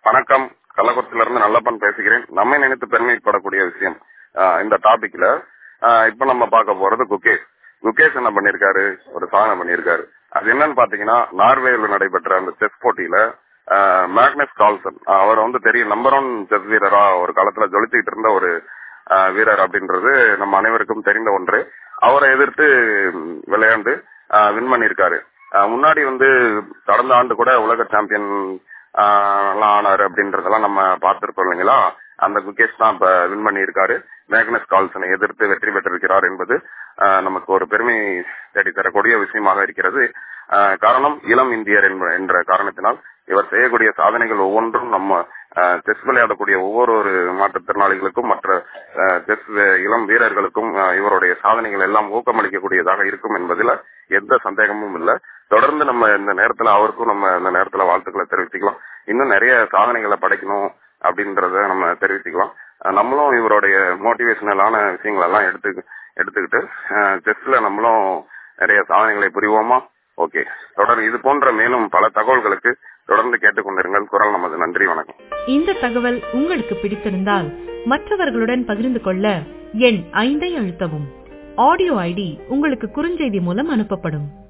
வணக்கம் கள்ளக்குறிச்சியில இருந்து நல்லப்பன் பேசுகிறேன் நம்மை நினைத்து பெருமைப்படக்கூடிய விஷயம் ஆஹ் இந்த டாபிக்ல ஆஹ் இப்ப நம்ம பார்க்க போறது குகேஷ் குகேஷ் என்ன பண்ணிருக்காரு ஒரு சாதனை பண்ணிருக்காரு அது என்னன்னு பாத்தீங்கன்னா நார்வேல நடைபெற்ற அந்த செஸ் போட்டியில ஆஹ் மேக்னஸ் கால்சன் அவர் வந்து தெரியும் நம்பர் ஒன் செஸ் வீரரா ஒரு காலத்துல ஜொலிச்சுக்கிட்டு இருந்த ஒரு ஆஹ் வீரர் அப்படின்றது நம்ம அனைவருக்கும் தெரிந்த ஒன்று அவரை எதிர்த்து ம், விளையாண்டு வின் பண்ணிருக்காரு ஆஹ் முன்னாடி வந்து கடந்த ஆண்டு கூட உலக சாம்பியன் எல்லாம் ஆனாரு அப்படின்றதெல்லாம் நம்ம பார்த்திருக்கோம் இல்லைங்களா அந்த குகேஷ் தான் இப்ப வின் பண்ணியிருக்காரு மேக்னஸ் கால்சனை எதிர்த்து வெற்றி பெற்றிருக்கிறார் என்பது ஆஹ் நமக்கு ஒரு பெருமை தேடி தரக்கூடிய விஷயமாக இருக்கிறது ஆஹ் காரணம் இளம் இந்தியர் என்ப- என்ற காரணத்தினால் இவர் செய்யக்கூடிய சாதனைகள் ஒவ்வொன்றும் நம்ம செஸ் விளையாடக்கூடிய ஒவ்வொரு ஒரு மாற்றுத்திறனாளிகளுக்கும் மற்ற செஸ் இளம் வீரர்களுக்கும் ஆஹ் இவருடைய சாதனைகள் எல்லாம் ஊக்கமளிக்கக்கூடியதாக இருக்கும் என்பதில் எந்த சந்தேகமும் இல்லை தொடர்ந்து நம்ம இந்த நேரத்துல அவருக்கும் நம்ம இந்த நேரத்துல வாழ்த்துக்களை தெரிவிச்சுக்கலாம் இன்னும் நிறைய சாதனைகளை படைக்கணும் அப்படின்றத நம்ம தெரிவிச்சுக்கலாம் அஹ் நம்மளும் இவருடைய மோட்டிவேஷனலான விஷயங்கள் எல்லாம் எடுத்து எடுத்துக்கிட்டு செஸ்ல நம்மளும் நிறைய சாதனைகளை புரிவோமா ஓகே தொடர் இது போன்ற மேலும் பல தகவல்களுக்கு தொடர்ந்து கேட்டுக்கொண்டிருங்கள் குரல் நமது நன்றி வணக்கம் இந்த தகவல் உங்களுக்கு பிடித்திருந்தால் மற்றவர்களுடன் பகிர்ந்து கொள்ள எண் ஐந்தை அழுத்தவும் ஆடியோ ஐடி உங்களுக்கு குறுஞ்செய்தி மூலம் அனுப்பப்படும்